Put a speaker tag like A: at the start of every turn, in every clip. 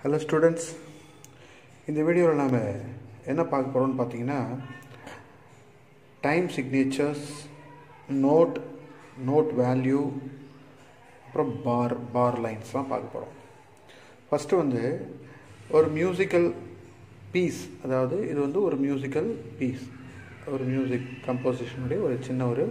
A: hello students இந்த வீடியோவில் நாம் என்ன பார்க்க போகிறோம்னு பார்த்தீங்கன்னா time signatures note note value அப்புறம் பார் பார் லைன்ஸ்லாம் பார்க்க போகிறோம் ஃபஸ்ட்டு வந்து ஒரு மியூசிக்கல் பீஸ் அதாவது இது வந்து ஒரு மியூசிக்கல் பீஸ் ஒரு மியூசிக் கம்போசிஷனுடைய ஒரு சின்ன ஒரு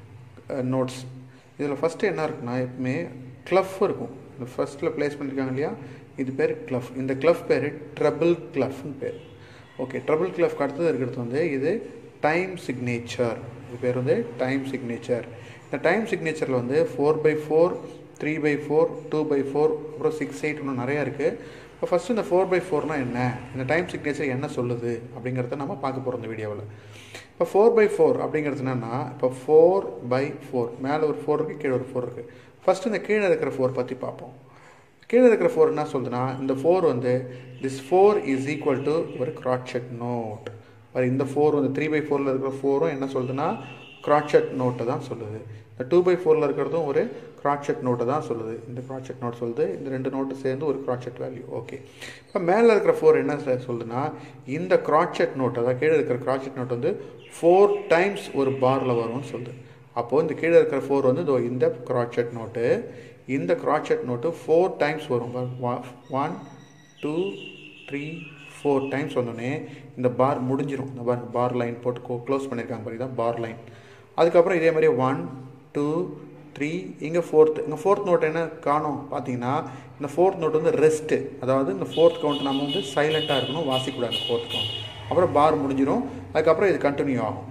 A: நோட்ஸ் இதில் ஃபஸ்ட்டு என்ன இருக்குன்னா எப்பவுமே க்ளஃப் இருக்கும் இந்த ஃபஸ்ட்டில் ப்ளேஸ் பண்ணியிருக்காங்க இல்லையா இது பேர் க்ளஃப் இந்த க்ளஃப் பேர் ட்ரபிள் க்ளஃப்னு பேர் ஓகே ட்ரபிள் க்ளஃப்க்கு அடுத்தது இருக்கிறது வந்து இது டைம் சிக்னேச்சர் இது பேர் வந்து டைம் சிக்னேச்சர் இந்த டைம் சிக்னேச்சரில் வந்து four by four three by four two by four அப்புறம் சிக்ஸ் எயிட் இன்னும் நிறையா இருக்குது இப்போ ஃபஸ்ட்டு இந்த ஃபோர் பை ஃபோர்னால் என்ன இந்த டைம் சிக்னேச்சர் என்ன சொல்லுது அப்படிங்கிறத நம்ம பார்க்க போகிறோம் இந்த வீடியோவில் இப்போ ஃபோர் பை ஃபோர் அப்படிங்கிறது என்னென்னா இப்போ ஃபோர் பை ஃபோர் மேலே ஒரு ஃபோர் இருக்குது கீழே ஒரு ஃபோர் இருக்குது ஃபஸ்ட்டு இந்த கீழே இருக்கிற ஃபோர் பற்றி பார்ப்போம் கீழே இருக்கிற ஃபோர் என்ன சொல்லுதுன்னா இந்த ஃபோர் வந்து this four is equal to ஒரு க்ராட்செட் நோட் இந்த ஃபோர் வந்து த்ரீ பை ஃபோரில் இருக்கிற ஃபோரும் என்ன சொல்லுதுன்னா க்ராட்செட் நோட்டை தான் சொல்லுது இந்த டூ பை ஃபோரில் இருக்கிறதும் ஒரு க்ராட்செட் நோட்டை தான் சொல்லுது இந்த க்ராட்செட் நோட் சொல்லுது இந்த ரெண்டு நோட்டு சேர்ந்து ஒரு க்ராட்செட் வேல்யூ ஓகே இப்போ மேலே இருக்கிற ஃபோர் என்ன சொல்லுதுன்னா இந்த க்ராட்செட் நோட் அதாவது கீழே இருக்கிற க்ராட்செட் நோட் வந்து ஃபோர் டைம்ஸ் ஒரு பாரில் வரும்னு சொல்லுது அப்போது இந்த கீழே இருக்கிற ஃபோர் வந்து இதோ இந்த க்ராட்செட் நோட்டு இந்த க்ராட்செட் நோட்டு ஃபோர் டைம்ஸ் வரும் one two three four times வந்தோடனே இந்த பார் முடிஞ்சிடும் இந்த பார் பார் லைன் போட்டு க்ளோஸ் பண்ணியிருக்காங்க பாருங்க தான் பார் லைன் அதுக்கப்புறம் இதே மாதிரி ஒன் டூ த்ரீ இங்கே ஃபோர்த் இங்கே ஃபோர்த் நோட் என்ன காணும் பார்த்தீங்கன்னா இந்த ஃபோர்த் நோட் வந்து ரெஸ்ட்டு அதாவது இந்த ஃபோர்த் கவுண்ட் நம்ம வந்து சைலண்ட்டாக இருக்கணும் வாசிக்கூடாது ஃபோர்த் கவுண்ட் அப்புறம் பார் முடிஞ்சிடும் அதுக்கப்புறம் இது கண்டினியூ ஆகும்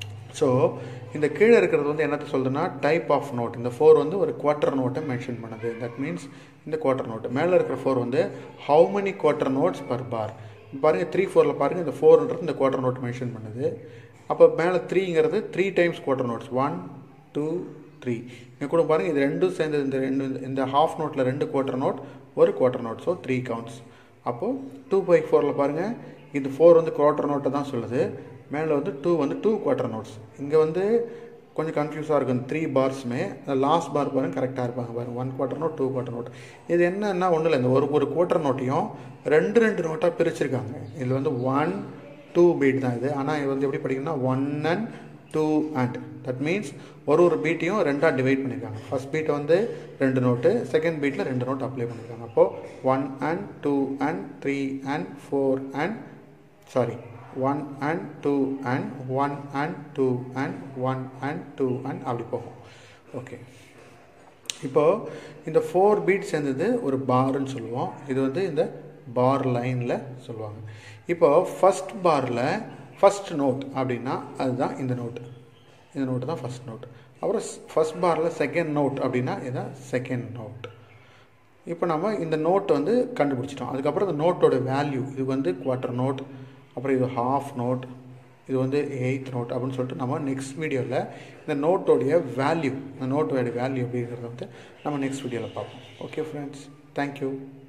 A: ஸோ இந்த கீழே இருக்கிறது வந்து என்னத்தை சொல்லுதுன்னா டைப் ஆஃப் நோட் இந்த ஃபோர் வந்து ஒரு குவார்ட்டர் நோட்டை மென்ஷன் பண்ணுது தட் மீன்ஸ் இந்த குவார்ட்டர் நோட்டு மேலே இருக்கிற ஃபோர் வந்து how many quarter notes per bar பாருங்கள் த்ரீ ஃபோரில் பாருங்கள் இந்த ஃபோர்ன்றது இந்த குவார்ட்டர் நோட் மென்ஷன் பண்ணுது அப்போ மேலே த்ரீங்கிறது three times quarter notes one two three இங்கே கூட பாருங்கள் இது ரெண்டும் சேர்ந்து இந்த ரெண்டு இந்த ஹாஃப் நோட்டில் ரெண்டு குவார்ட்டர் நோட் ஒரு quarter note so three counts அப்போது டூ பை ஃபோரில் பாருங்கள் இது ஃபோர் வந்து குவார்ட்டர் நோட்டை தான் சொல்லுது மேலே வந்து டூ வந்து டூ குவார்ட்டர் நோட்ஸ் இங்கே வந்து கொஞ்சம் கன்ஃபியூஸாக இருக்கும் த்ரீ பார்ஸுமே லாஸ்ட் பார் பாருங்க கரெக்டாக இருப்பாங்க பாருங்க one quarter note two quarter note இது என்னன்னா ஒன்றும் இல்லை இந்த ஒரு ஒரு குவார்ட்டர் நோட்டையும் ரெண்டு ரெண்டு நோட்டாக பிரிச்சிருக்காங்க இதில் வந்து ஒன் டூ பீட் தான் இது ஆனால் இது வந்து எப்படி படிக்கணும்னா one and two and that means ஒரு ஒரு பீட்டையும் ரெண்டாக டிவைட் பண்ணியிருக்காங்க ஃபஸ்ட் பீட்டை வந்து ரெண்டு நோட்டு செகண்ட் பீட்டில் ரெண்டு நோட் அப்ளை பண்ணியிருக்காங்க அப்போது one and two and three and four and sorry one and two and one and two and one and two and அப்படி போகும் ஓகே இப்போது இந்த ஃபோர் பீட் சேர்ந்தது ஒரு பார்ன்னு சொல்லுவோம் இது வந்து இந்த பார் லைனில் சொல்லுவாங்க இப்போ ஃபஸ்ட் பாரில் ஃபஸ்ட் நோட் அப்படின்னா அதுதான் இந்த நோட்டு இந்த நோட்டு தான் ஃபஸ்ட் நோட் அப்புறம் ஃபஸ்ட் பாரில் செகண்ட் நோட் அப்படின்னா இதுதான் செகண்ட் நோட் இப்போ நம்ம இந்த நோட் வந்து கண்டுபிடிச்சிட்டோம் அதுக்கப்புறம் இந்த நோட்டோட வேல்யூ இது வந்து குவார்ட்டர் நோட் அப்புறம் இது ஹாஃப் நோட் இது வந்து எயித் நோட் அப்படின்னு சொல்லிட்டு நம்ம நெக்ஸ்ட் வீடியோவில் இந்த நோட்டோடைய வேல்யூ இந்த நோட்டோடைய வேல்யூ அப்படிங்கிறத வந்து நம்ம நெக்ஸ்ட் வீடியோவில் பார்ப்போம் ஓகே ஃப்ரெண்ட்ஸ் தேங்க்யூ